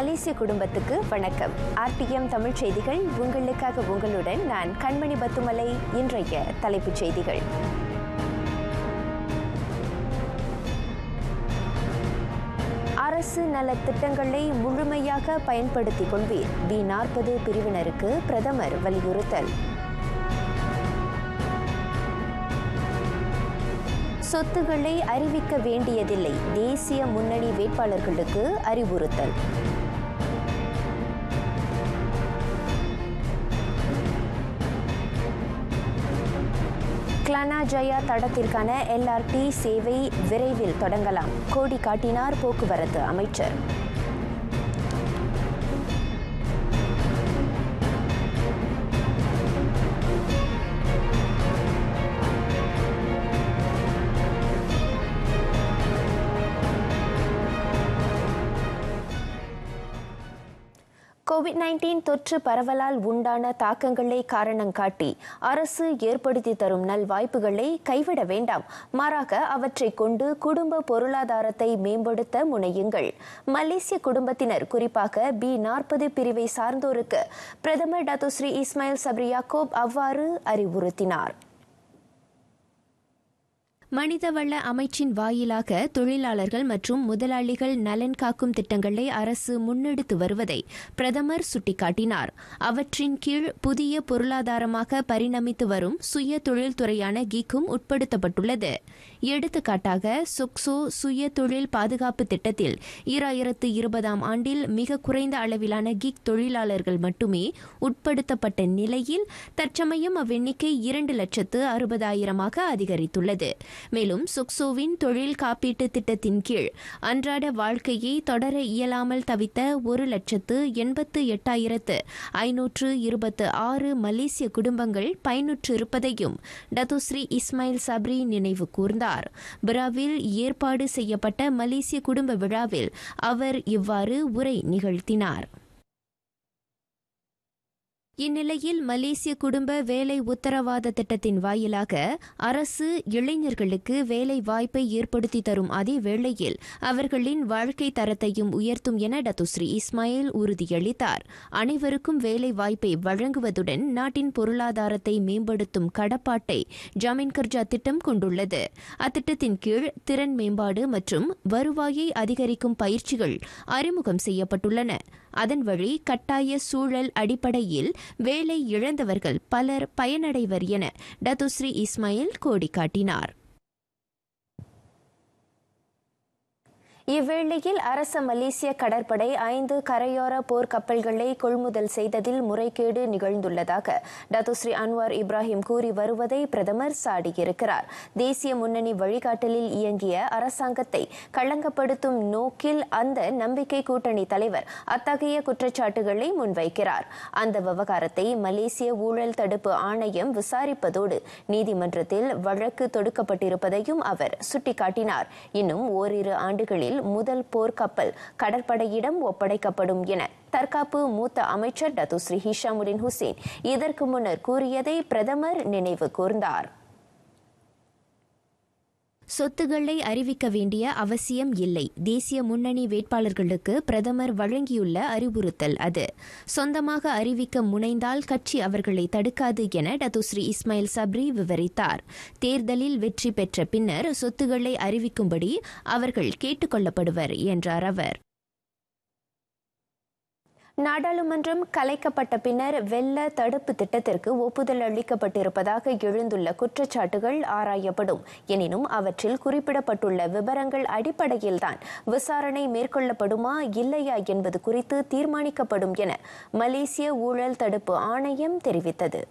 மலேசிய குடும்பத்துக்கு வணக்கம் ஆர்டிஎம் தமிழ் செய்திகள் உங்களுக்காக உங்களுடன் நான் கண்மணி பத்துமலை இன்றைய தலைப்புச் செய்திகள் அரசு நலத் திட்டங்களை முழுமையாக பயன்படுத்திக் கொள்வீர் பி நாற்பது பிரிவினருக்கு பிரதமர் வலியுறுத்தல் சொத்துக்களை அறிவிக்க வேண்டியதில்லை தேசிய முன்னணி வேட்பாளர்களுக்கு அறிவுறுத்தல் கிளானா ஜயா தடத்திற்கான எல்ஆர்டி சேவை விரைவில் தொடங்கலாம் கோடி காட்டினார் போக்குவரத்து அமைச்சர் கோவிட் நைன்டீன் தொற்று பரவலால் உண்டான தாக்கங்களை காரணம் காட்டி அரசு ஏற்படுத்தி தரும் நல்வாய்ப்புகளை கைவிட வேண்டாம் மாறாக அவற்றை கொண்டு குடும்ப பொருளாதாரத்தை மேம்படுத்த முனையுங்கள் மலேசிய குடும்பத்தினர் குறிப்பாக பி நாற்பது பிரிவை சார்ந்தோருக்கு பிரதமர் டாக்டர் இஸ்மாயில் சப்ரி யாக்கோப் அவ்வாறு அறிவுறுத்தினார் மனிதவள அமைச்சின் வாயிலாக தொழிலாளர்கள் மற்றும் முதலாளிகள் நலன் காக்கும் திட்டங்களை அரசு முன்னெடுத்து வருவதை பிரதமர் சுட்டிக்காட்டினார் அவற்றின் கீழ் புதிய பொருளாதாரமாக பரிணமித்து வரும் சுய தொழில்துறையான கீக்கும் உட்படுத்தப்பட்டுள்ளது எடுத்துக்காட்டாக சொக்சோ சுய தொழில் பாதுகாப்பு திட்டத்தில் ஈராயிரத்து இருபதாம் ஆண்டில் மிக குறைந்த அளவிலான கிக் தொழிலாளர்கள் மட்டுமே உட்படுத்தப்பட்ட நிலையில் தற்சமயம் அவ்வெண்ணிக்கை இரண்டு லட்சத்து அறுபதாயிரமாக அதிகரித்துள்ளது மேலும் சுக்சோவின் தொழில் காப்பீட்டு திட்டத்தின் கீழ் அன்றாட வாழ்க்கையை தொடர இயலாமல் தவித்த ஒரு லட்சத்து எண்பத்து எட்டாயிரத்து ஐநூற்று இருபத்து ஆறு மலேசிய குடும்பங்கள் பயனுற்றிருப்பதையும் டத்துஸ்ரீ இஸ்மாயில் சப்ரி நினைவு கூர்ந்தார் பிராவில் ஏற்பாடு செய்யப்பட்ட மலேசிய குடும்ப விழாவில் அவர் இவ்வாறு உரை நிகழ்த்தினார் இந்நிலையில் மலேசிய குடும்ப வேலை உத்தரவாத திட்டத்தின் வாயிலாக அரசு இளைஞர்களுக்கு வேலை வாய்ப்பை ஏற்படுத்தி தரும் அதே வேளையில் அவர்களின் வாழ்க்கை தரத்தையும் உயர்த்தும் என டத்துஸ்ரீ இஸ்மாயில் உறுதியளித்தார் அனைவருக்கும் வேலை வாய்ப்பை வழங்குவதுடன் நாட்டின் பொருளாதாரத்தை மேம்படுத்தும் கடப்பாட்டை ஜமீன் கர்ஜா திட்டம் கொண்டுள்ளது அத்திட்டத்தின் கீழ் திறன் மேம்பாடு மற்றும் வருவாயை அதிகரிக்கும் பயிற்சிகள் அறிமுகம் செய்யப்பட்டுள்ளன அதன் வழி கட்டாய சூழல் அடிப்படையில் வேலை இழந்தவர்கள் பலர் பயனடைவர் என டத்துஸ்ரீ இஸ்மாயில் கோடி காட்டினார் இவ்வேளையில் அரச மலேசிய கடற்படை ஐந்து கரையோர போர் கப்பல்களை கொள்முதல் செய்ததில் முறைகேடு நிகழ்ந்துள்ளதாக டத்துஸ்ரீ அன்வார் இப்ராஹிம் கூறி வருவதை பிரதமர் சாடியிருக்கிறார் தேசிய முன்னணி வழிகாட்டலில் இயங்கிய அரசாங்கத்தை களங்கப்படுத்தும் நோக்கில் அந்த நம்பிக்கை கூட்டணி தலைவர் அத்தகைய குற்றச்சாட்டுகளை முன்வைக்கிறார் அந்த விவகாரத்தை மலேசிய ஊழல் தடுப்பு ஆணையம் விசாரிப்பதோடு நீதிமன்றத்தில் வழக்கு தொடுக்கப்பட்டிருப்பதையும் அவர் சுட்டிக்காட்டினார் இன்னும் ஓரிரு ஆண்டுகளில் முதல் போர்க்கப்பல் கடற்படையிடம் ஒப்படைக்கப்படும் என தற்காப்பு மூத்த அமைச்சர் டத்துஸ்ரீ ஹிஷாமுடின் ஹுசேன் இதற்கு முன்னர் கூறியதை பிரதமர் நினைவு கூர்ந்தார் சொத்துக்களை அறிவிக்க வேண்டிய அவசியம் இல்லை தேசிய முன்னணி வேட்பாளர்களுக்கு பிரதமர் வழங்கியுள்ள அறிவுறுத்தல் அது சொந்தமாக அறிவிக்க முனைந்தால் கட்சி அவர்களை தடுக்காது என டத்துஸ்ரீ இஸ்மாயில் சப்ரி விவரித்தார் தேர்தலில் வெற்றி பெற்ற பின்னர் சொத்துக்களை அறிவிக்கும்படி அவர்கள் கேட்டுக்கொள்ளப்படுவர் என்றார் அவர் நாடாளுமன்றம் கலைக்கப்பட்ட பின்னர் வெள்ள தடுப்பு திட்டத்திற்கு ஒப்புதல் அளிக்கப்பட்டிருப்பதாக எழுந்துள்ள குற்றச்சாட்டுகள் ஆராயப்படும் எனினும் அவற்றில் குறிப்பிடப்பட்டுள்ள விவரங்கள் அடிப்படையில்தான் விசாரணை மேற்கொள்ளப்படுமா இல்லையா என்பது குறித்து தீர்மானிக்கப்படும் என மலேசிய ஊழல் தடுப்பு ஆணையம் தெரிவித்தது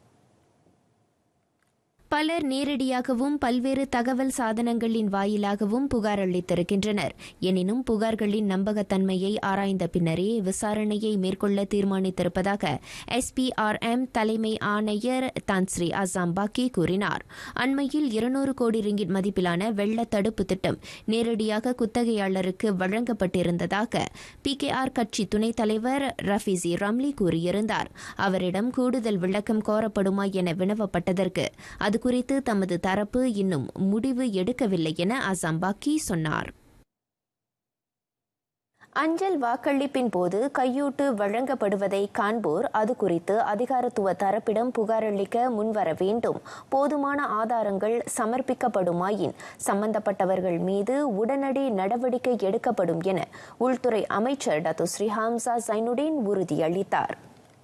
பலர் நேரடியாகவும் பல்வேறு தகவல் சாதனங்களின் வாயிலாகவும் புகார் அளித்திருக்கின்றனர் எனினும் புகார்களின் நம்பகத்தன்மையை ஆராய்ந்த பின்னரே விசாரணையை மேற்கொள்ள தீர்மானித்திருப்பதாக எஸ்பிஆர்எம் தலைமை ஆணையர் தான்ஸ்ரீ அசாம் பாக்கி கூறினார் அண்மையில் இருநூறு கோடி ரிங்கிட் மதிப்பிலான வெள்ள தடுப்பு திட்டம் நேரடியாக குத்தகையாளருக்கு வழங்கப்பட்டிருந்ததாக பி கே ஆர் கட்சி துணைத் தலைவர் ரஃபிசி ரம்லி கூறியிருந்தார் அவரிடம் கூடுதல் விளக்கம் கோரப்படுமா என வினவப்பட்டதற்கு அது குறித்து தமது தரப்பு இன்னும் முடிவு எடுக்கவில்லை என அசாம் பாக்கி சொன்னார் அஞ்சல் வாக்களிப்பின் போது கையூட்டு வழங்கப்படுவதை காண்போர் அது குறித்து அதிகாரத்துவ தரப்பிடம் புகாரளிக்க முன்வர வேண்டும் போதுமான ஆதாரங்கள் சமர்ப்பிக்கப்படுமாயின் சம்பந்தப்பட்டவர்கள் மீது உடனடி நடவடிக்கை எடுக்கப்படும் என உள்துறை அமைச்சர் டத்து ஸ்ரீ ஹாம்சா சைனுடீன் உறுதியளித்தார்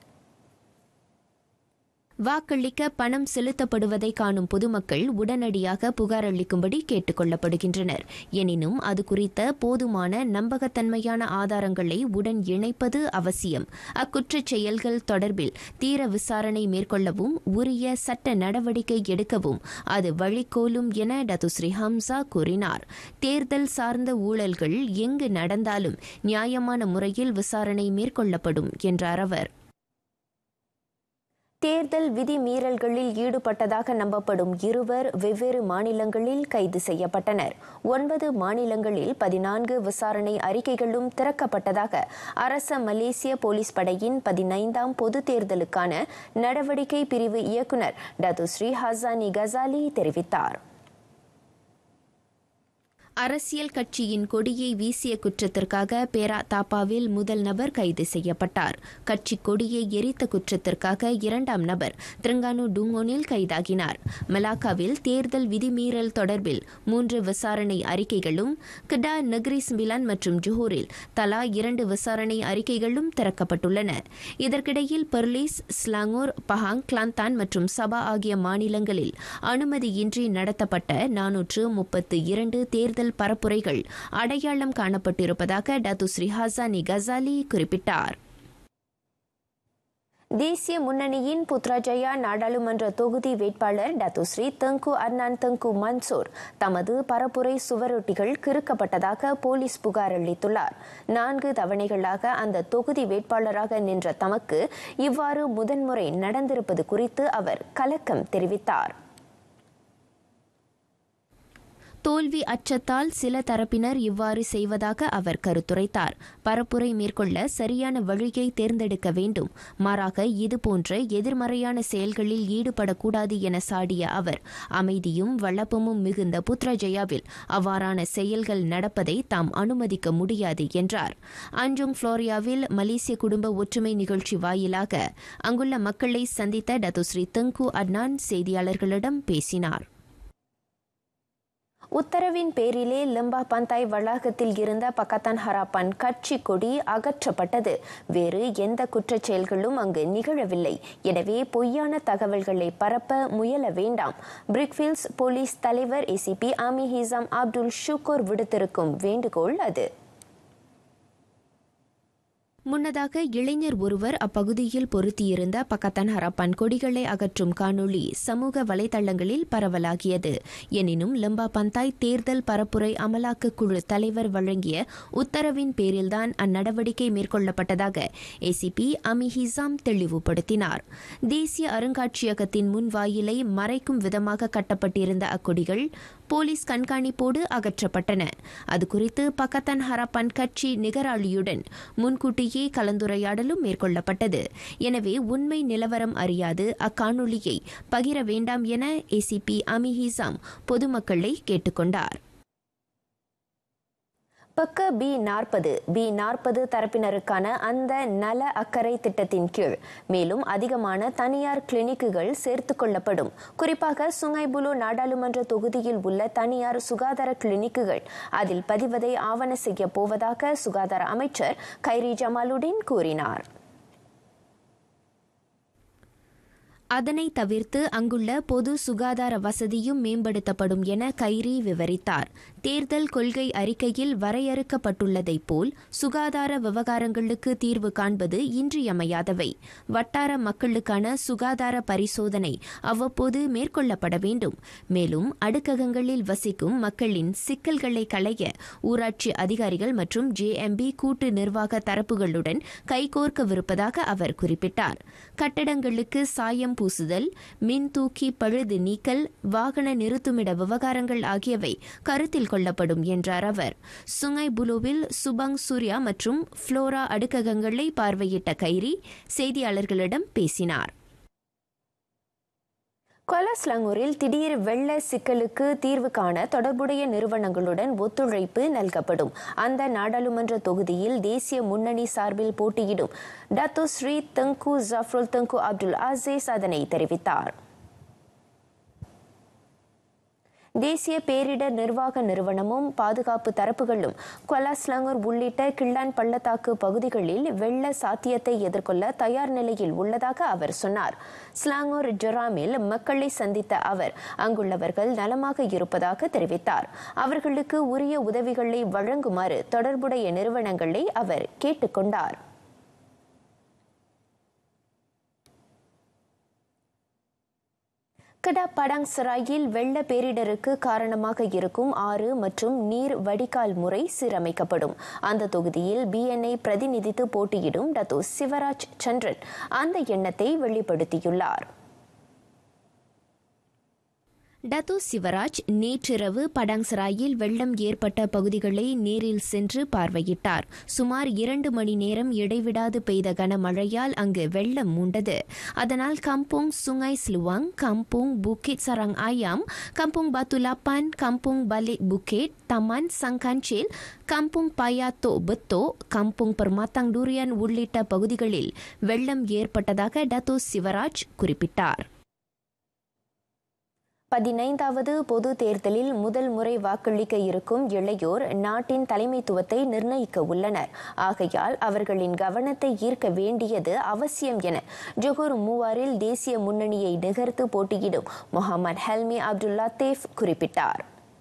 வாக்களிக்க பணம் செலுத்தப்படுவதை காணும் பொதுமக்கள் உடனடியாக புகார் அளிக்கும்படி கேட்டுக் கொள்ளப்படுகின்றனர் எனினும் அது குறித்த போதுமான நம்பகத்தன்மையான ஆதாரங்களை உடன் இணைப்பது அவசியம் அக்குற்றச் செயல்கள் தொடர்பில் தீர விசாரணை மேற்கொள்ளவும் உரிய சட்ட நடவடிக்கை எடுக்கவும் அது வழிகோலும் என டத்துஸ்ரீ ஹம்சா கூறினார் தேர்தல் சார்ந்த ஊழல்கள் எங்கு நடந்தாலும் நியாயமான முறையில் விசாரணை மேற்கொள்ளப்படும் என்றார் அவர் தேர்தல் விதிமீறல்களில் ஈடுபட்டதாக நம்பப்படும் இருவர் வெவ்வேறு மாநிலங்களில் கைது செய்யப்பட்டனர் ஒன்பது மாநிலங்களில் பதினான்கு விசாரணை அறிக்கைகளும் திறக்கப்பட்டதாக அரச மலேசிய போலீஸ் படையின் பதினைந்தாம் பொது தேர்தலுக்கான நடவடிக்கை பிரிவு இயக்குநர் டத்து ஸ்ரீ ஹசானி கசாலி தெரிவித்தார் அரசியல் கட்சியின் கொடியை வீசிய குற்றத்திற்காக பேரா தாப்பாவில் முதல் நபர் கைது செய்யப்பட்டார் கட்சி கொடியை எரித்த குற்றத்திற்காக இரண்டாம் நபர் திரங்கானு டுங்கோனில் கைதாகினார் மலாக்காவில் தேர்தல் விதிமீறல் தொடர்பில் மூன்று விசாரணை அறிக்கைகளும் கிடா நக்ரி சிம்பிலான் மற்றும் ஜோஹூரில் தலா இரண்டு விசாரணை அறிக்கைகளும் திறக்கப்பட்டுள்ளன இதற்கிடையில் பெர்லிஸ் ஸ்லாங்கூர் பஹாங் கிளாந்தான் மற்றும் சபா ஆகிய மாநிலங்களில் அனுமதியின்றி நடத்தப்பட்ட நானூற்று முப்பத்து இரண்டு தேர்தல் தேர்தல் பரப்புரைகள் அடையாளம் காணப்பட்டிருப்பதாக டத்து ஸ்ரீ ஹசானி கசாலி குறிப்பிட்டார் தேசிய முன்னணியின் புத்ராஜயா நாடாளுமன்ற தொகுதி வேட்பாளர் டத்துஸ்ரீ தங்கு அர்னான் தங்கு மன்சூர் தமது பரப்புரை சுவரொட்டிகள் கிறுக்கப்பட்டதாக போலீஸ் புகார் அளித்துள்ளார் நான்கு தவணைகளாக அந்த தொகுதி வேட்பாளராக நின்ற தமக்கு இவ்வாறு முதன்முறை நடந்திருப்பது குறித்து அவர் கலக்கம் தெரிவித்தார் தோல்வி அச்சத்தால் சில தரப்பினர் இவ்வாறு செய்வதாக அவர் கருத்துரைத்தார் பரப்புரை மேற்கொள்ள சரியான வழியை தேர்ந்தெடுக்க வேண்டும் மாறாக இதுபோன்ற எதிர்மறையான செயல்களில் ஈடுபடக்கூடாது என சாடிய அவர் அமைதியும் வளப்பமும் மிகுந்த புத்ரஜயாவில் அவ்வாறான செயல்கள் நடப்பதை தாம் அனுமதிக்க முடியாது என்றார் அஞ்சுங் புளோரியாவில் மலேசிய குடும்ப ஒற்றுமை நிகழ்ச்சி வாயிலாக அங்குள்ள மக்களை சந்தித்த டத்துஸ்ரீ தங்கு அட்னான் செய்தியாளர்களிடம் பேசினார் உத்தரவின் பேரிலே லம்பா பந்தாய் வளாகத்தில் இருந்த பக்கத்தான் ஹராப்பான் கட்சி கொடி அகற்றப்பட்டது வேறு எந்த குற்றச் செயல்களும் அங்கு நிகழவில்லை எனவே பொய்யான தகவல்களை பரப்ப முயல வேண்டாம் பிரிக்ஃபீல்ட்ஸ் போலீஸ் தலைவர் ஏசிபி ஆமி ஹிசாம் அப்துல் ஷுக்கூர் விடுத்திருக்கும் வேண்டுகோள் அது முன்னதாக இளைஞர் ஒருவர் அப்பகுதியில் பொருத்தியிருந்த பக்கத்தான் ஹரப்பான் கொடிகளை அகற்றும் காணொளி சமூக வலைதளங்களில் பரவலாகியது எனினும் லம்பா பந்தாய் தேர்தல் பரப்புரை அமலாக்க குழு தலைவர் வழங்கிய உத்தரவின் பேரில்தான் அந்நடவடிக்கை மேற்கொள்ளப்பட்டதாக ஏசிபி அமிஹிசாம் தெளிவுபடுத்தினார் தேசிய அருங்காட்சியகத்தின் முன் வாயிலை மறைக்கும் விதமாக கட்டப்பட்டிருந்த அக்கொடிகள் போலீஸ் கண்காணிப்போடு அகற்றப்பட்டன அதுகுறித்து பக்கத்தான் ஹரப்பான் கட்சி நிகராளியுடன் முன்கூட்டியே கலந்துரையாடலும் மேற்கொள்ளப்பட்டது எனவே உண்மை நிலவரம் அறியாது அக்காணொலியை பகிர வேண்டாம் என ஏசிபி அமிஹிசாம் பொதுமக்களை கேட்டுக்கொண்டார் பக்க பி நாற்பது பி நாற்பது தரப்பினருக்கான அந்த நல அக்கறை திட்டத்தின் கீழ் மேலும் அதிகமான தனியார் கிளினிக்குகள் சேர்த்துக் கொள்ளப்படும் குறிப்பாக சுங்கைபுலு நாடாளுமன்ற தொகுதியில் உள்ள தனியார் சுகாதார கிளினிக்குகள் அதில் பதிவதை ஆவண செய்ய போவதாக சுகாதார அமைச்சர் கைரி ஜமாலுடீன் கூறினார் அதனை தவிர்த்து அங்குள்ள பொது சுகாதார வசதியும் மேம்படுத்தப்படும் என கைரி விவரித்தார் தேர்தல் கொள்கை அறிக்கையில் வரையறுக்கப்பட்டுள்ளதைப் போல் சுகாதார விவகாரங்களுக்கு தீர்வு காண்பது இன்றியமையாதவை வட்டார மக்களுக்கான சுகாதார பரிசோதனை அவ்வப்போது மேற்கொள்ளப்பட வேண்டும் மேலும் அடுக்ககங்களில் வசிக்கும் மக்களின் சிக்கல்களை களைய ஊராட்சி அதிகாரிகள் மற்றும் ஜேஎம்பி கூட்டு நிர்வாக தரப்புகளுடன் கைகோர்க்கவிருப்பதாக அவர் குறிப்பிட்டார் கட்டடங்களுக்கு சாயம் பூசுதல் மின் தூக்கி பழுது நீக்கல் வாகன நிறுத்துமிட விவகாரங்கள் ஆகியவை கருத்தில் கொள்ளப்படும் என்றார் அவர் சுங்கை புலுவில் சுபாங் சூர்யா மற்றும் புளோரா அடுக்ககங்களை பார்வையிட்ட கைரி செய்தியாளர்களிடம் பேசினார் கொலஸ்லங்கூரில் திடீர் வெள்ள சிக்கலுக்கு தீர்வு காண தொடர்புடைய நிறுவனங்களுடன் ஒத்துழைப்பு நல்கப்படும் அந்த நாடாளுமன்ற தொகுதியில் தேசிய முன்னணி சார்பில் போட்டியிடும் டத்து ஸ்ரீ தங்கு ஜஃப்ருல் தங்கு அப்துல் அசீஸ் அதனை தெரிவித்தார் தேசிய பேரிடர் நிர்வாக நிறுவனமும் பாதுகாப்பு தரப்புகளும் கொலாஸ்லங்கூர் உள்ளிட்ட கிள்ளான் பள்ளத்தாக்கு பகுதிகளில் வெள்ள சாத்தியத்தை எதிர்கொள்ள தயார் நிலையில் உள்ளதாக அவர் சொன்னார் ஸ்லாங்கூர் ஜொராமில் மக்களை சந்தித்த அவர் அங்குள்ளவர்கள் நலமாக இருப்பதாக தெரிவித்தார் அவர்களுக்கு உரிய உதவிகளை வழங்குமாறு தொடர்புடைய நிறுவனங்களை அவர் கேட்டுக்கொண்டார் கடா படாங் சராயில் வெள்ள பேரிடருக்கு காரணமாக இருக்கும் ஆறு மற்றும் நீர் வடிகால் முறை சீரமைக்கப்படும் அந்த தொகுதியில் பிஎன்ஐ பிரதிநிதித்து போட்டியிடும் டத்தோ சிவராஜ் சந்திரன் அந்த எண்ணத்தை வெளிப்படுத்தியுள்ளார் டத்து சிவராஜ் நேற்றிரவு படாங்சராயில் வெள்ளம் ஏற்பட்ட பகுதிகளை நேரில் சென்று பார்வையிட்டார் சுமார் இரண்டு மணி நேரம் இடைவிடாது பெய்த கனமழையால் அங்கு வெள்ளம் மூண்டது அதனால் Kampung Sungai Sluang Kampung Bukit Sarang Ayam Kampung Batu Lapan Kampung Balik Bukit Taman சங்கான்சேல் கம்போங் பயாத்தோ பெத்தோ கம்போங் பர்மாத்தாங் டூரியன் உள்ளிட்ட பகுதிகளில் வெள்ளம் ஏற்பட்டதாக டத்து சிவராஜ் குறிப்பிட்டார் பதினைந்தாவது பொது தேர்தலில் முதல் முறை வாக்களிக்க இருக்கும் இளையோர் நாட்டின் தலைமைத்துவத்தை நிர்ணயிக்க உள்ளனர் ஆகையால் அவர்களின் கவனத்தை ஈர்க்க வேண்டியது அவசியம் என ஜொகூர் மூவாரில் தேசிய முன்னணியை நிகர்த்து போட்டியிடும் முகமது ஹல்மி அப்துல் லத்தீப் குறிப்பிட்டார்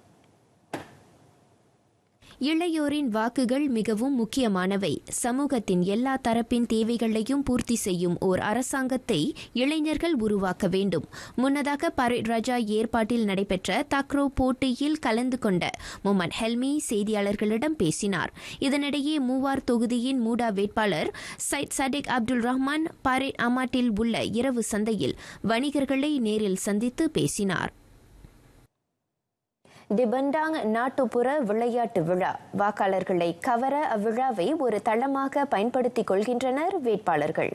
இளையோரின் வாக்குகள் மிகவும் முக்கியமானவை சமூகத்தின் எல்லா தரப்பின் தேவைகளையும் பூர்த்தி செய்யும் ஓர் அரசாங்கத்தை இளைஞர்கள் உருவாக்க வேண்டும் முன்னதாக பரேட் ராஜா ஏற்பாட்டில் நடைபெற்ற தக்ரோ போட்டியில் கலந்து கொண்ட முகமது ஹெல்மி செய்தியாளர்களிடம் பேசினார் இதனிடையே மூவார் தொகுதியின் மூடா வேட்பாளர் Syed Saddiq Abdul Rahman Parit அமாட்டில் உள்ள இரவு சந்தையில் வணிகர்களை நேரில் சந்தித்து பேசினார் டிபண்டாங் நாட்டுப்புற விளையாட்டு விழா வாக்காளர்களை கவர அவ்விழாவை ஒரு தளமாக பயன்படுத்திக் கொள்கின்றனர் வேட்பாளர்கள்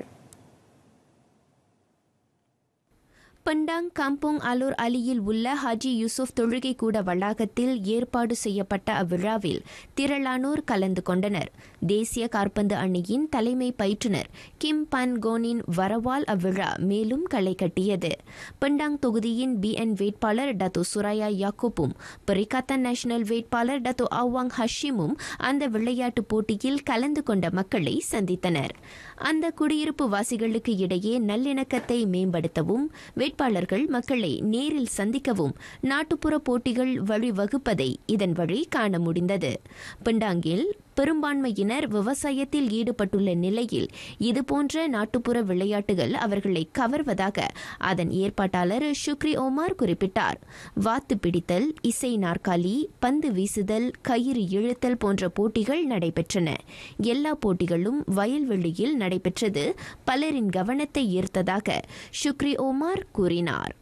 பண்டாங் காம்போங் அலூர் அலியில் உள்ள ஹாஜி யூசுப் தொழுகை கூட வளாகத்தில் ஏற்பாடு செய்யப்பட்ட அவ்விழாவில் திரளானோர் கலந்து கொண்டனர் தேசிய காற்பந்து அணியின் தலைமை பயிற்றுனர் கிம் பன் கோனின் வரவால் அவ்விழா மேலும் களை கட்டியது பண்டாங் தொகுதியின் பி என் வேட்பாளர் டத்து சுராயா யாக்கூப்பும் பெரிகாத்தன் நேஷனல் வேட்பாளர் டத்து அவாங் ஹஷிமும் அந்த விளையாட்டு போட்டியில் கலந்து கொண்ட மக்களை சந்தித்தனர் அந்த குடியிருப்பு வாசிகளுக்கு இடையே நல்லிணக்கத்தை மேம்படுத்தவும் வேட்பாளர்கள் மக்களை நேரில் சந்திக்கவும் நாட்டுப்புற போட்டிகள் வழிவகுப்பதை இதன் வழி காண முடிந்தது பிண்டாங்கில் பெரும்பான்மையினர் விவசாயத்தில் ஈடுபட்டுள்ள நிலையில் இதுபோன்ற நாட்டுப்புற விளையாட்டுகள் அவர்களை கவர்வதாக அதன் ஏற்பாட்டாளர் ஷுக்ரி ஓமார் குறிப்பிட்டார் வாத்து பிடித்தல் இசை நாற்காலி பந்து வீசுதல் கயிறு இழுத்தல் போன்ற போட்டிகள் நடைபெற்றன எல்லா போட்டிகளும் வயல்வெளியில் நடைபெற்றது பலரின் கவனத்தை ஈர்த்ததாக ஷுக்ரி ஓமார் கூறினார்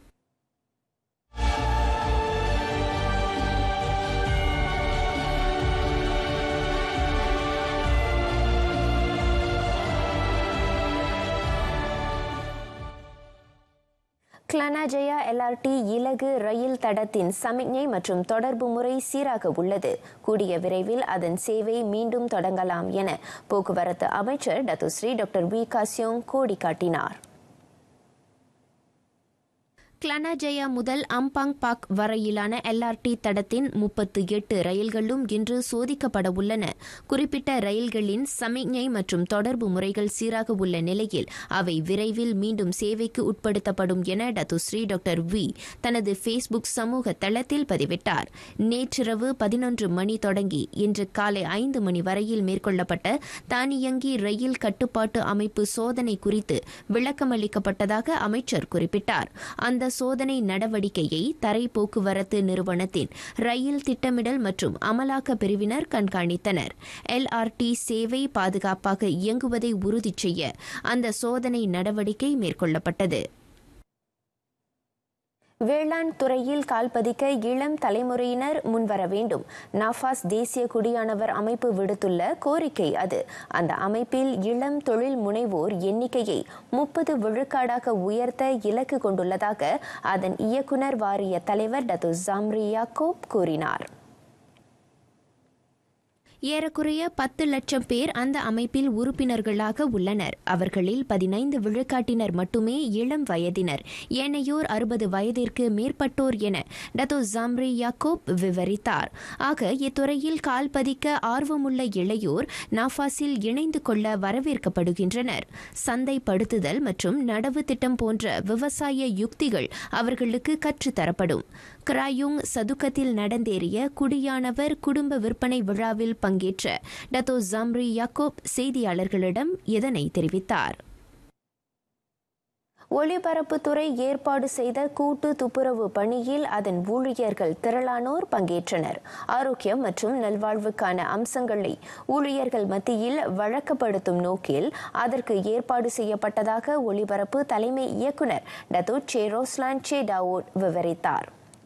கிளானாஜயா எல்ஆர்டி இலகு ரயில் தடத்தின் சமிக்ஞை மற்றும் தொடர்பு முறை சீராக உள்ளது கூடிய விரைவில் அதன் சேவை மீண்டும் தொடங்கலாம் என போக்குவரத்து அமைச்சர் டத்துஸ்ரீ டாக்டர் வி காசியோங் கோடி காட்டினார் கிளனாஜயா முதல் அம்பாங் பாக் வரையிலான எல்ஆர்டி தடத்தின் முப்பத்து எட்டு ரயில்களும் இன்று சோதிக்கப்பட உள்ளன குறிப்பிட்ட ரயில்களின் சமிக்ஞை மற்றும் தொடர்பு முறைகள் சீராக உள்ள நிலையில் அவை விரைவில் மீண்டும் சேவைக்கு உட்படுத்தப்படும் என டத்துஸ்ரீ டாக்டர் வி தனது ஃபேஸ்புக் சமூக தளத்தில் பதிவிட்டார் நேற்றிரவு பதினொன்று மணி தொடங்கி இன்று காலை ஐந்து மணி வரையில் மேற்கொள்ளப்பட்ட தானியங்கி ரயில் கட்டுப்பாட்டு அமைப்பு சோதனை குறித்து விளக்கமளிக்கப்பட்டதாக அமைச்சர் குறிப்பிட்டார் அந்த சோதனை நடவடிக்கையை தரை போக்குவரத்து நிறுவனத்தின் ரயில் திட்டமிடல் மற்றும் அமலாக்க பிரிவினர் கண்காணித்தனர் எல்ஆர்டி சேவை பாதுகாப்பாக இயங்குவதை உறுதி செய்ய அந்த சோதனை நடவடிக்கை மேற்கொள்ளப்பட்டது வேளாண் துறையில் கால்பதிக்க இளம் தலைமுறையினர் முன்வர வேண்டும் நஃபாஸ் தேசிய குடியானவர் அமைப்பு விடுத்துள்ள கோரிக்கை அது அந்த அமைப்பில் இளம் தொழில் முனைவோர் எண்ணிக்கையை முப்பது விழுக்காடாக உயர்த்த இலக்கு கொண்டுள்ளதாக அதன் இயக்குனர் வாரிய தலைவர் டத்து ஜாம்ரி யாக்கோப் கூறினார் ஏறக்குறைய பத்து லட்சம் பேர் அந்த அமைப்பில் உறுப்பினர்களாக உள்ளனர் அவர்களில் பதினைந்து விழுக்காட்டினர் மட்டுமே இளம் வயதினர் ஏனையோர் அறுபது வயதிற்கு மேற்பட்டோர் என டத்தோ ஜாம்ரி யாக்கோப் விவரித்தார் ஆக இத்துறையில் கால் பதிக்க ஆர்வமுள்ள இளையோர் நாஃபாஸில் இணைந்து கொள்ள வரவேற்கப்படுகின்றனர் சந்தைப்படுத்துதல் மற்றும் நடவு திட்டம் போன்ற விவசாய யுக்திகள் அவர்களுக்கு கற்றுத்தரப்படும் கிராயுங் சதுக்கத்தில் நடந்தேறிய குடியானவர் குடும்ப விற்பனை விழாவில் பங்கேற்ற டத்தோ ஜாம்ரி யாக்கோப் செய்தியாளர்களிடம் இதனை தெரிவித்தார் ஒலிபரப்புத்துறை ஏற்பாடு செய்த கூட்டு துப்புரவு பணியில் அதன் ஊழியர்கள் திரளானோர் பங்கேற்றனர் ஆரோக்கியம் மற்றும் நல்வாழ்வுக்கான அம்சங்களை ஊழியர்கள் மத்தியில் வழக்கப்படுத்தும் நோக்கில் அதற்கு ஏற்பாடு செய்யப்பட்டதாக ஒலிபரப்பு தலைமை இயக்குநர் டத்தோ சே ரோஸ்லான் சே டாவோட் விவரித்தார்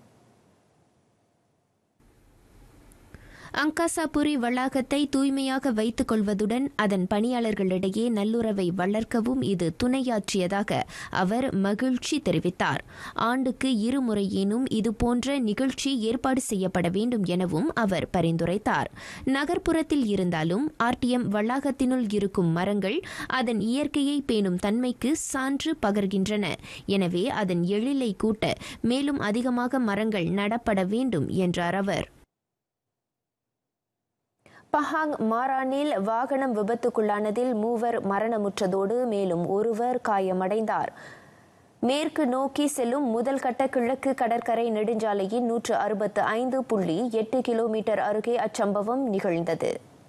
அங்காசாபுரி வளாகத்தை தூய்மையாக வைத்துக் கொள்வதுடன் அதன் பணியாளர்களிடையே நல்லுறவை வளர்க்கவும் இது துணையாற்றியதாக அவர் மகிழ்ச்சி தெரிவித்தார் ஆண்டுக்கு இருமுறையேனும் இதுபோன்ற நிகழ்ச்சி ஏற்பாடு செய்யப்பட வேண்டும் எனவும் அவர் பரிந்துரைத்தார் நகர்ப்புறத்தில் இருந்தாலும் ஆர்டிஎம் வளாகத்தினுள் இருக்கும் மரங்கள் அதன் இயற்கையை பேணும் தன்மைக்கு சான்று பகர்கின்றன எனவே அதன் எழிலை கூட்ட மேலும் அதிகமாக மரங்கள் நடப்பட வேண்டும் என்றார் அவர் பஹாங் மாரானில் வாகனம் விபத்துக்குள்ளானதில் மூவர் மரணமுற்றதோடு மேலும் ஒருவர் காயமடைந்தார் மேற்கு நோக்கி செல்லும் முதல் கட்ட கிழக்கு கடற்கரை நெடுஞ்சாலையின் நூற்று அறுபத்து ஐந்து புள்ளி எட்டு கிலோமீட்டர் அருகே அச்சம்பவம் நிகழ்ந்தது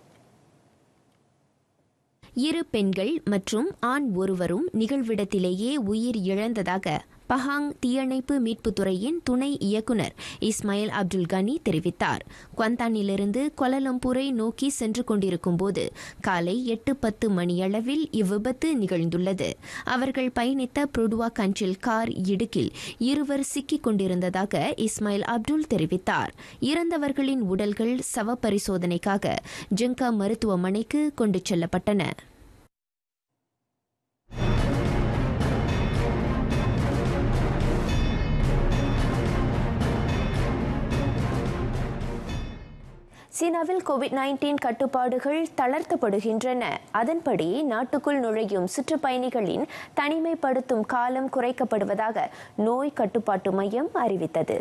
இரு பெண்கள் மற்றும் ஆண் ஒருவரும் நிகழ்விடத்திலேயே உயிர் இழந்ததாக பஹாங் தீயணைப்பு மீட்புத்துறையின் துணை இயக்குநர் இஸ்மாயில் அப்துல் கனி தெரிவித்தார் குவந்தானிலிருந்து கொலலம்பூரை நோக்கி சென்று கொண்டிருக்கும் போது காலை எட்டு பத்து மணியளவில் இவ்விபத்து நிகழ்ந்துள்ளது அவர்கள் பயணித்த புருடுவா கஞ்சில் கார் இடுக்கில் இருவர் சிக்கிக் கொண்டிருந்ததாக இஸ்மாயில் அப்துல் தெரிவித்தார் இறந்தவர்களின் உடல்கள் சவ பரிசோதனைக்காக ஜிங்கா மருத்துவமனைக்கு கொண்டு செல்லப்பட்டன சீனாவில் கோவிட் நைன்டீன் கட்டுப்பாடுகள் தளர்த்தப்படுகின்றன அதன்படி நாட்டுக்குள் நுழையும் சுற்றுப்பயணிகளின் தனிமைப்படுத்தும் காலம் குறைக்கப்படுவதாக நோய் கட்டுப்பாட்டு மையம் அறிவித்தது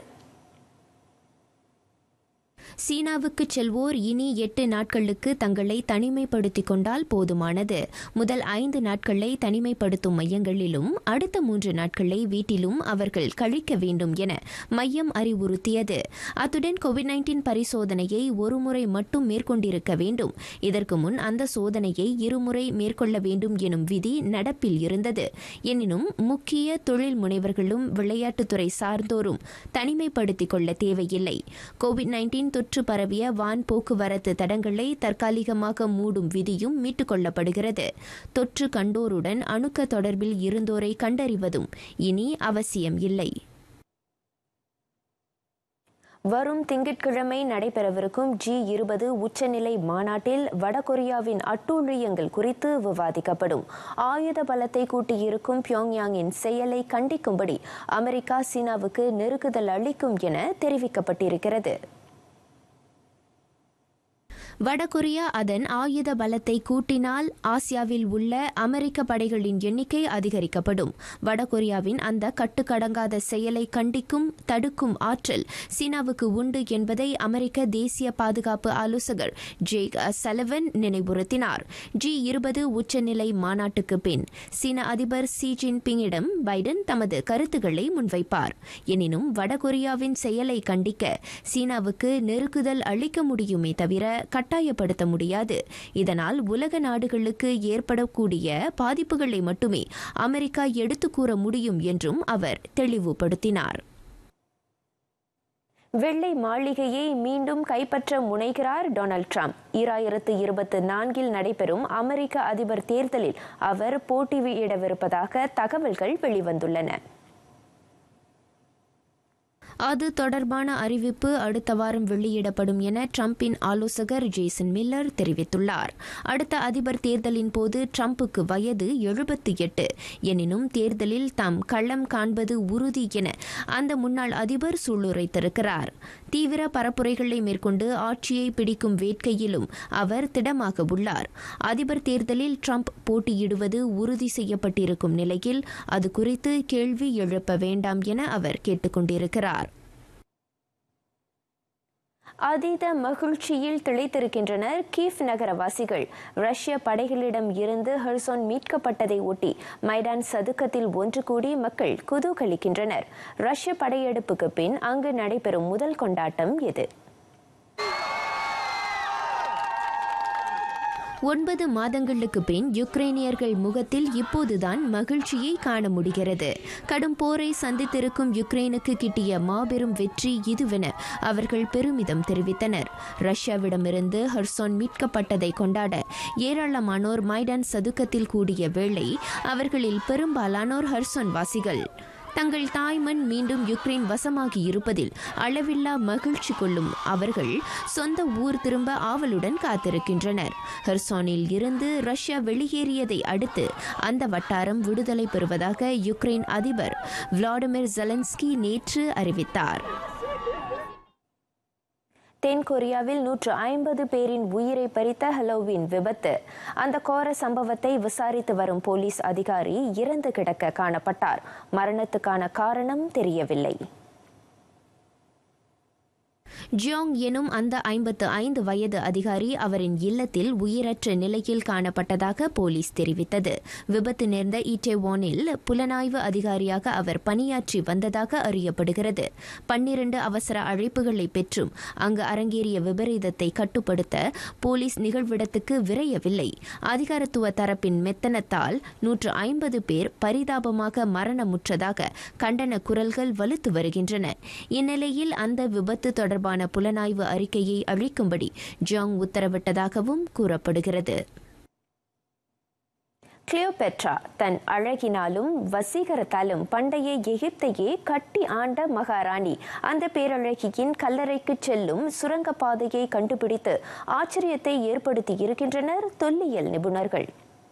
சீனாவுக்கு செல்வோர் இனி எட்டு நாட்களுக்கு தங்களை தனிமைப்படுத்திக் கொண்டால் போதுமானது முதல் ஐந்து நாட்களை தனிமைப்படுத்தும் மையங்களிலும் அடுத்த மூன்று நாட்களை வீட்டிலும் அவர்கள் கழிக்க வேண்டும் என மையம் அறிவுறுத்தியது அத்துடன் கோவிட் நைன்டீன் பரிசோதனையை ஒருமுறை மட்டும் மேற்கொண்டிருக்க வேண்டும் இதற்கு முன் அந்த சோதனையை இருமுறை மேற்கொள்ள வேண்டும் எனும் விதி நடப்பில் இருந்தது எனினும் முக்கிய தொழில் முனைவர்களும் விளையாட்டுத்துறை சார்ந்தோரும் தனிமைப்படுத்திக் கொள்ள தேவையில்லை கோவிட் நைன்டீன் தொற்று பரவிய வான் போக்குவரத்து தடங்களை தற்காலிகமாக மூடும் விதியும் மீட்டுக் கொள்ளப்படுகிறது தொற்று கண்டோருடன் அணுக்க தொடர்பில் இருந்தோரை கண்டறிவதும் இனி அவசியம் இல்லை வரும் திங்கட்கிழமை நடைபெறவிருக்கும் ஜி இருபது உச்சநிலை மாநாட்டில் வடகொரியாவின் அட்டூழியங்கள் குறித்து விவாதிக்கப்படும் ஆயுத பலத்தை கூட்டியிருக்கும் பியோங்யாங்கின் செயலை கண்டிக்கும்படி அமெரிக்கா சீனாவுக்கு நெருக்குதல் அளிக்கும் என தெரிவிக்கப்பட்டிருக்கிறது வடகொரியா அதன் ஆயுத பலத்தை கூட்டினால் ஆசியாவில் உள்ள அமெரிக்க படைகளின் எண்ணிக்கை அதிகரிக்கப்படும் வடகொரியாவின் அந்த கட்டுக்கடங்காத செயலை கண்டிக்கும் தடுக்கும் ஆற்றல் சீனாவுக்கு உண்டு என்பதை அமெரிக்க தேசிய பாதுகாப்பு ஆலோசகர் ஜேக் சலவன் நினைவுறுத்தினார் ஜி இருபது உச்சநிலை மாநாட்டுக்கு பின் சீன அதிபர் சி ஜின்பிங்கிடம் பைடன் தமது கருத்துக்களை முன்வைப்பார் எனினும் வடகொரியாவின் செயலை கண்டிக்க சீனாவுக்கு நெருக்குதல் அளிக்க முடியுமே தவிர கட்டாயப்படுத்த முடியாது இதனால் உலக நாடுகளுக்கு ஏற்படக்கூடிய பாதிப்புகளை மட்டுமே அமெரிக்கா எடுத்துக் கூற முடியும் என்றும் அவர் தெளிவுபடுத்தினார் வெள்ளை மாளிகையை மீண்டும் கைப்பற்ற முனைகிறார் டொனால்ட் ட்ரம்ப் ஈராயிரத்து இருபத்தி நான்கில் நடைபெறும் அமெரிக்க அதிபர் தேர்தலில் அவர் போட்டியிடவிருப்பதாக தகவல்கள் வெளிவந்துள்ளன அது தொடர்பான அறிவிப்பு அடுத்த வாரம் வெளியிடப்படும் என ட்ரம்பின் ஆலோசகர் ஜேசன் மில்லர் தெரிவித்துள்ளார் அடுத்த அதிபர் தேர்தலின் போது ட்ரம்புக்கு வயது எழுபத்தி எட்டு எனினும் தேர்தலில் தாம் களம் காண்பது உறுதி என அந்த முன்னாள் அதிபர் சூளுரைத்திருக்கிறார் தீவிர பரப்புரைகளை மேற்கொண்டு ஆட்சியை பிடிக்கும் வேட்கையிலும் அவர் திடமாக உள்ளார் அதிபர் தேர்தலில் ட்ரம்ப் போட்டியிடுவது உறுதி செய்யப்பட்டிருக்கும் நிலையில் அது குறித்து கேள்வி எழுப்ப வேண்டாம் என அவர் கேட்டுக்கொண்டிருக்கிறார் அதீத மகிழ்ச்சியில் திளைத்திருக்கின்றனர் கீவ் நகரவாசிகள் ரஷ்ய படைகளிடம் இருந்து ஹெர்சோன் மீட்கப்பட்டதை ஒட்டி மைடான் சதுக்கத்தில் ஒன்று கூடி மக்கள் குதூகலிக்கின்றனர் ரஷ்ய படையெடுப்புக்கு பின் அங்கு நடைபெறும் முதல் கொண்டாட்டம் இது ஒன்பது மாதங்களுக்கு பின் யுக்ரைனியர்கள் முகத்தில் இப்போதுதான் மகிழ்ச்சியை காண முடிகிறது கடும் போரை சந்தித்திருக்கும் யுக்ரைனுக்கு கிட்டிய மாபெரும் வெற்றி இதுவென அவர்கள் பெருமிதம் தெரிவித்தனர் ரஷ்யாவிடமிருந்து ஹர்சோன் மீட்கப்பட்டதை கொண்டாட ஏராளமானோர் மைடான் சதுக்கத்தில் கூடிய வேளை அவர்களில் பெரும்பாலானோர் ஹர்சோன் வாசிகள் தங்கள் தாய்மண் மீண்டும் யுக்ரைன் வசமாகி இருப்பதில் அளவில்லா மகிழ்ச்சி கொள்ளும் அவர்கள் சொந்த ஊர் திரும்ப ஆவலுடன் காத்திருக்கின்றனர் ஹெர்சானில் இருந்து ரஷ்யா வெளியேறியதை அடுத்து அந்த வட்டாரம் விடுதலை பெறுவதாக யுக்ரைன் அதிபர் விளாடிமிர் ஜெலன்ஸ்கி நேற்று அறிவித்தார் தென் கொரியாவில் நூற்று ஐம்பது பேரின் உயிரை பறித்த ஹலோவின் விபத்து அந்த கோர சம்பவத்தை விசாரித்து வரும் போலீஸ் அதிகாரி இறந்து கிடக்க காணப்பட்டார் மரணத்துக்கான காரணம் தெரியவில்லை ஜியோங் எனும் அந்த ஐம்பத்து ஐந்து வயது அதிகாரி அவரின் இல்லத்தில் உயிரற்ற நிலையில் காணப்பட்டதாக போலீஸ் தெரிவித்தது விபத்து நேர்ந்த ஈட்டேவானில் புலனாய்வு அதிகாரியாக அவர் பணியாற்றி வந்ததாக அறியப்படுகிறது பன்னிரண்டு அவசர அழைப்புகளை பெற்றும் அங்கு அரங்கேறிய விபரீதத்தை கட்டுப்படுத்த போலீஸ் நிகழ்விடத்துக்கு விரையவில்லை அதிகாரத்துவ தரப்பின் மெத்தனத்தால் நூற்று ஐம்பது பேர் பரிதாபமாக மரணமுற்றதாக கண்டன குரல்கள் வலுத்து வருகின்றன இந்நிலையில் அந்த விபத்து தொடர்பான புலனாய்வு அறிக்கையை அளிக்கும்படி ஜாங் உத்தரவிட்டதாகவும் கூறப்படுகிறது கிளியோபெட்ரா தன் அழகினாலும் வசீகரத்தாலும் பண்டைய எகிப்தையே கட்டி ஆண்ட மகாராணி அந்த பேரழகியின் கல்லறைக்கு செல்லும் சுரங்கப்பாதையை கண்டுபிடித்து ஆச்சரியத்தை ஏற்படுத்தி இருக்கின்றனர் தொல்லியல் நிபுணர்கள்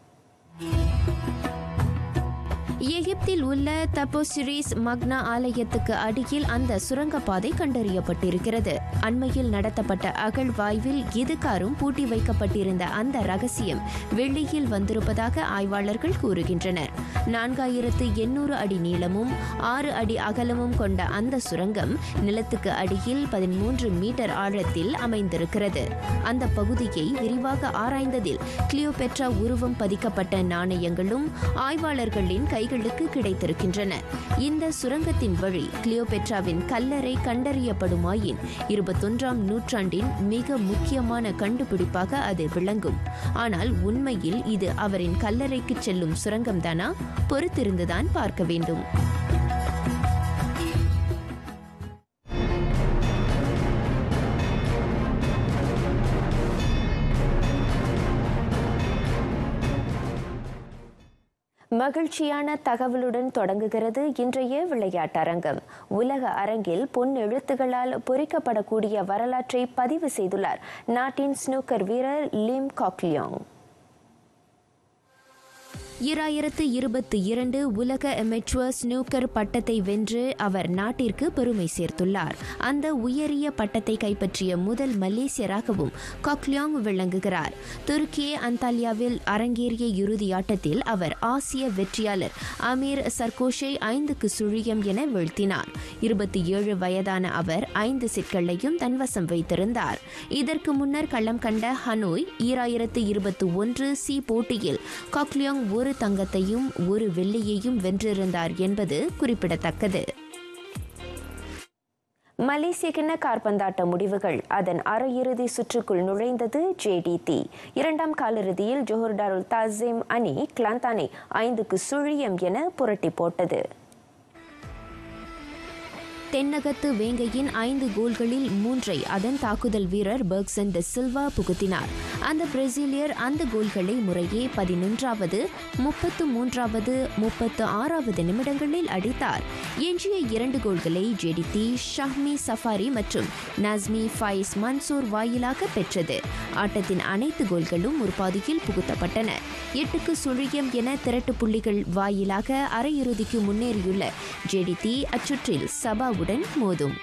எகிப்தில் உள்ள தப்போசிரிஸ் மக்னா ஆலயத்துக்கு அடியில் அந்த சுரங்கப்பாதை கண்டறியப்பட்டிருக்கிறது அண்மையில் நடத்தப்பட்ட அகழ்வாய்வில் இதுகாரும் பூட்டி வைக்கப்பட்டிருந்த அந்த ரகசியம் வெள்ளியில் வந்திருப்பதாக ஆய்வாளர்கள் கூறுகின்றனர் நான்காயிரத்து எண்ணூறு அடி நீளமும் ஆறு அடி அகலமும் கொண்ட அந்த சுரங்கம் நிலத்துக்கு அடியில் பதிமூன்று மீட்டர் ஆழத்தில் அமைந்திருக்கிறது அந்த பகுதியை விரிவாக ஆராய்ந்ததில் கிளியோபெட்ரா உருவம் பதிக்கப்பட்ட நாணயங்களும் ஆய்வாளர்களின் கை கைகளுக்கு கிடைத்திருக்கின்றன இந்த சுரங்கத்தின் வழி கிளியோபெட்ராவின் கல்லறை கண்டறியப்படுமாயின் இருபத்தொன்றாம் நூற்றாண்டின் மிக முக்கியமான கண்டுபிடிப்பாக அது விளங்கும் ஆனால் உண்மையில் இது அவரின் கல்லறைக்கு செல்லும் சுரங்கம்தானா பொறுத்திருந்துதான் பார்க்க வேண்டும் மகிழ்ச்சியான தகவலுடன் தொடங்குகிறது இன்றைய விளையாட்டரங்கம் உலக அரங்கில் பொன் எழுத்துகளால் பொறிக்கப்படக்கூடிய வரலாற்றை பதிவு செய்துள்ளார் நாட்டின் ஸ்னூக்கர் வீரர் லிம் காக்லியோங் இராயிரத்து இருபத்தி இரண்டு உலக அமெச்சுவர் ஸ்னூக்கர் பட்டத்தை வென்று அவர் நாட்டிற்கு பெருமை சேர்த்துள்ளார் அந்த உயரிய பட்டத்தை கைப்பற்றிய முதல் மலேசியராகவும் காக்லியாங் விளங்குகிறார் துருக்கிய அந்தாலியாவில் அரங்கேறிய இறுதி ஆட்டத்தில் அவர் ஆசிய வெற்றியாளர் அமீர் சர்கோஷை ஐந்துக்கு சுழியம் என வீழ்த்தினார் இருபத்தி ஏழு வயதான அவர் ஐந்து சிற்களையும் தன்வசம் வைத்திருந்தார் இதற்கு முன்னர் களம் கண்ட ஹனோய் ஈராயிரத்து இருபத்தி ஒன்று சி போட்டியில் காக்லியாங் ஒரு தங்கத்தையும் ஒரு வெள்ளியையும் வென்றிருந்தார் என்பது குறிப்பிடத்தக்கது மலேசிய கிண்ண கார்பந்தாட்ட முடிவுகள் அதன் அரையிறுதி சுற்றுக்குள் நுழைந்தது ஜேடிடி இரண்டாம் காலிறுதியில் ஜோஹர் டாருல் தாசிம் அணி கிளாந்தானை ஐந்துக்கு சுழியம் என புரட்டி போட்டது தென்னகத்து வேங்கையின் ஐந்து கோல்களில் மூன்றை அதன் தாக்குதல் வீரர் பெர்க்சன் ட சில்வா புகுத்தினார் அந்த பிரேசிலியர் அந்த கோல்களை முறையே பதினொன்றாவது முப்பத்து மூன்றாவது முப்பத்து ஆறாவது நிமிடங்களில் அடித்தார் எஞ்சிய இரண்டு கோல்களை ஜெடித்தி ஷஹ்மி சஃபாரி மற்றும் நஸ்மி ஃபைஸ் மன்சூர் வாயிலாக பெற்றது ஆட்டத்தின் அனைத்து கோல்களும் ஒரு பாதியில் புகுத்தப்பட்டன எட்டுக்கு சுழியம் என திரட்டு புள்ளிகள் வாயிலாக அரையிறுதிக்கு முன்னேறியுள்ள ஜெடித்தி அச்சுற்றில் சபாவுடன் மோதும்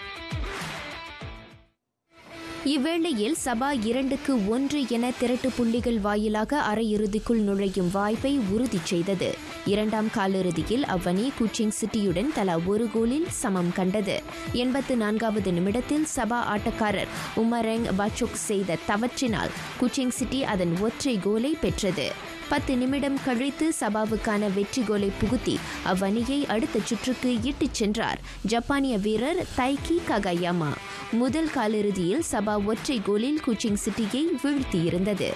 இவ்வேளையில் சபா இரண்டுக்கு ஒன்று என திரட்டு புள்ளிகள் வாயிலாக அரையிறுதிக்குள் நுழையும் வாய்ப்பை உறுதி செய்தது இரண்டாம் காலிறுதியில் அவ்வணி குச்சிங் சிட்டியுடன் தலா ஒரு கோலில் சமம் கண்டது எண்பத்து நான்காவது நிமிடத்தில் சபா ஆட்டக்காரர் உமரெங் பச்சுக் செய்த தவற்றினால் குச்சிங் சிட்டி அதன் ஒற்றை கோலை பெற்றது பத்து நிமிடம் கழித்து சபாவுக்கான வெற்றி கோலை புகுத்தி அவ்வணியை அடுத்த சுற்றுக்கு இட்டுச் சென்றார் ஜப்பானிய வீரர் தைக்கி ககாயாமா முதல் காலிறுதியில் சபா ஒற்றை கோலில் குச்சிங் சிட்டியை வீழ்த்தியிருந்தது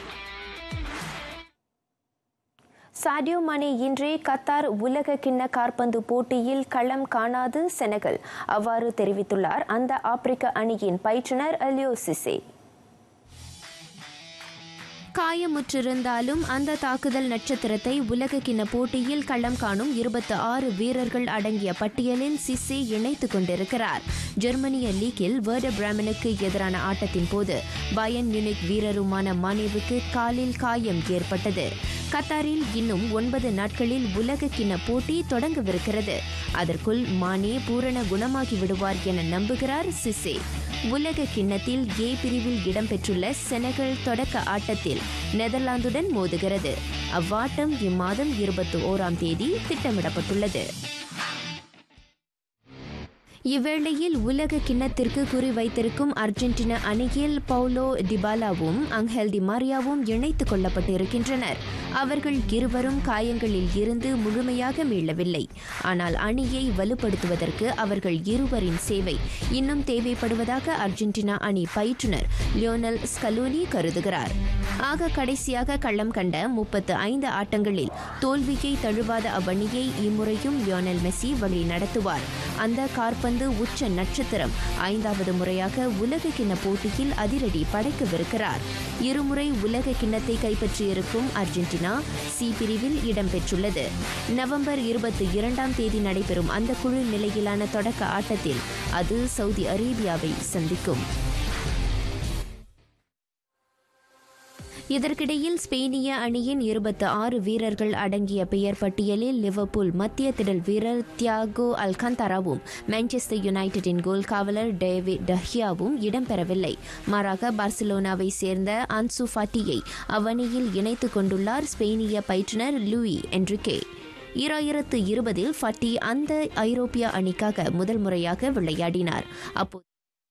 சாடியோ மணி இன்றே கத்தார் உலக கிண்ண காற்பந்து போட்டியில் களம் காணாது செனகல் அவ்வாறு தெரிவித்துள்ளார் அந்த ஆப்பிரிக்க அணியின் பயிற்றுனர் அலியோ சிசே காயமுற்றிருந்தாலும் அந்த தாக்குதல் நட்சத்திரத்தை உலக கிண்ண போட்டியில் களம் காணும் இருபத்தி ஆறு வீரர்கள் அடங்கிய பட்டியலில் சிசே இணைத்துக் கொண்டிருக்கிறார் ஜெர்மனிய லீக்கில் வேர்ட பிராமனுக்கு எதிரான ஆட்டத்தின் போது பயன் யுனிக் வீரருமான மானேவுக்கு காலில் காயம் ஏற்பட்டது கத்தாரில் இன்னும் ஒன்பது நாட்களில் உலக கிண்ண போட்டி தொடங்கவிருக்கிறது அதற்குள் மானே பூரண குணமாகி விடுவார் என நம்புகிறார் சிசே உலக கிண்ணத்தில் ஏ பிரிவில் இடம்பெற்றுள்ள செனகல் தொடக்க ஆட்டத்தில் நெதர்லாந்துடன் மோதுகிறது அவ்வாட்டம் இம்மாதம் இருபத்தி ஓராம் தேதி திட்டமிடப்பட்டுள்ளது இவ்வேளையில் உலக கிண்ணத்திற்கு குறிவைத்திருக்கும் அர்ஜென்டினா அணியில் பவுலோ டிபாலாவும் அங்கெல் டி மாரியாவும் இணைத்துக் கொள்ளப்பட்டிருக்கின்றனர் அவர்கள் இருவரும் காயங்களில் இருந்து முழுமையாக மீளவில்லை ஆனால் அணியை வலுப்படுத்துவதற்கு அவர்கள் இருவரின் சேவை இன்னும் தேவைப்படுவதாக அர்ஜென்டினா அணி பயிற்றுனர் லியோனல் ஸ்கலோனி கருதுகிறார் ஆக கடைசியாக களம் கண்ட முப்பத்து ஐந்து ஆட்டங்களில் தோல்வியை தழுவாத அவ்வணியை இம்முறையும் லியோனல் மெஸ்ஸி வழி நடத்துவார் அந்த கார்பந்து உச்ச நட்சத்திரம் ஐந்தாவது முறையாக உலக கிண்ண போட்டியில் அதிரடி படைக்கவிருக்கிறார் இருமுறை உலக கிண்ணத்தை கைப்பற்றியிருக்கும் அர்ஜென்டினா சி பிரிவில் இடம்பெற்றுள்ளது நவம்பர் இருபத்தி இரண்டாம் தேதி நடைபெறும் அந்த குழு நிலையிலான தொடக்க ஆட்டத்தில் அது சவுதி அரேபியாவை சந்திக்கும் இதற்கிடையில் ஸ்பெயினிய அணியின் இருபத்தி ஆறு வீரர்கள் அடங்கிய பெயர் பட்டியலில் லிவர்பூல் மத்திய திடல் வீரர் தியாகோ அல்காந்தாராவும் மான்செஸ்டர் யுனைடெடின் கோல் காவலர் டேவிட் டஹியாவும் இடம்பெறவில்லை மாறாக பார்சிலோனாவை சேர்ந்த அன்சு ஃபாட்டியை அவ்வணியில் இணைத்துக் கொண்டுள்ளார் ஸ்பெயினிய பயிற்றுனர் லூயி என்ரிகே ஈராயிரத்து இருபதில் ஃபட்டி அந்த ஐரோப்பிய அணிக்காக முதல் முறையாக விளையாடினார் அப்போது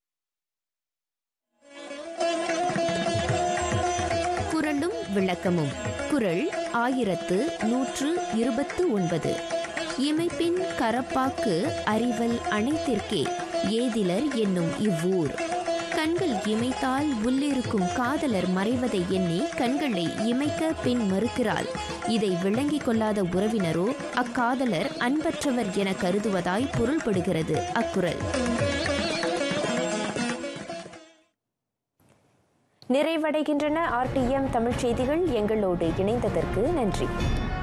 குரலும் விளக்கமும் குரல் ஆயிரத்து நூற்று இருபத்து ஒன்பது இமைப்பின் கரப்பாக்கு அறிவல் அனைத்திற்கே ஏதிலர் என்னும் இவ்வூர் கண்கள் இமைத்தால் உள்ளிருக்கும் காதலர் மறைவதை எண்ணி கண்களை இமைக்க பெண் மறுக்கிறாள் இதை விளங்கிக் கொள்ளாத உறவினரோ அக்காதலர் அன்பற்றவர் என கருதுவதாய் பொருள்படுகிறது அக்குறள் நிறைவடைகின்றன ஆர்டிஎம் தமிழ் செய்திகள் எங்களோடு இணைந்ததற்கு நன்றி